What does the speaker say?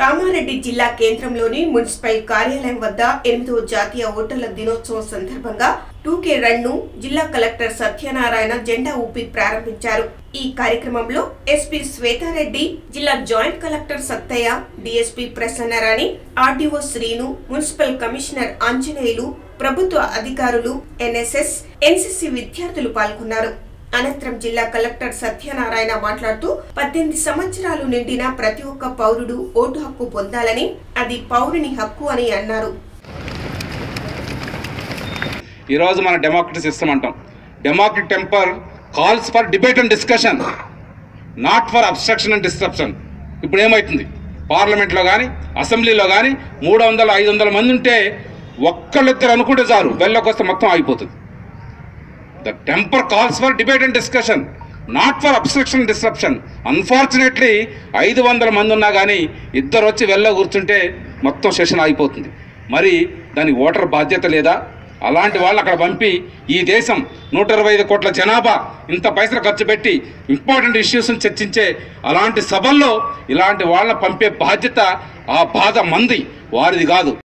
కామారెడ్డి జిల్లా కేంద్రంలోని మున్సిపల్ కార్యాలయం వద్ద ఎనిమిదవ జాతీయ ఓటర్ల దినోత్సవం సందర్భంగా టూకే రన్ ను జిల్లా కలెక్టర్ సత్యనారాయణ జెండా ఊపి ప్రారంభించారు ఈ కార్యక్రమంలో ఎస్పీ శ్వేతారెడ్డి జిల్లా joint collector Sattaiah DSP Prasanna Rani RDO Srinu municipal commissioner Anjaneyulu ప్రభుత్వ అధికారులు ఎన్ఎస్ఎస్ ఎన్సీసీ విద్యార్థులు పాల్గొన్నారు అనంతరం జిల్లా కలెక్టర్ సత్యనారాయణ మాట్లాడుతూ పద్దెనిమిది సంవత్సరాలు నిండిన ప్రతి ఒక్క పౌరుడు ఓటు హక్కు పొందాలని అది పౌరుని హక్కు అని అన్నారు ఈరోజు మన డెమోక్రటీ సిస్టమ్ అంటాం democracy temper calls for debate and discussion not for obstruction and disruption ఇప్పుడు ఏమవుతుంది పార్లమెంట్లో కానీ అసెంబ్లీలో కానీ మూడు వందల ఐదు వందల మంది ఉంటే ఒక్కళ్ళిద్దరు అనుకుంటే చాలు వెళ్ళకొస్తే మొత్తం ఆగిపోతుంది the temper calls for debate and discussion not for obstruction disruption unfortunately ఐదు వందల మంది ఉన్నా కానీ ఇద్దరు వచ్చి వెళ్ళ కూర్చుంటే మొత్తం సెషన్ అయిపోతుంది మరి దానికి ఓటర్ బాధ్యత లేదా అలాంటి వాళ్ళు అక్కడ పంపి ఈ దేశం నూట ఇరవై ఐదు కోట్ల జనాభా ఇంత పైసలు ఖర్చు పెట్టి ఇంపార్టెంట్ ఇష్యూస్ని చర్చించే అలాంటి సభల్లో ఇలాంటి వాళ్ళని పంపే బాధ్యత ఆ బాధ మంది వారిది కాదు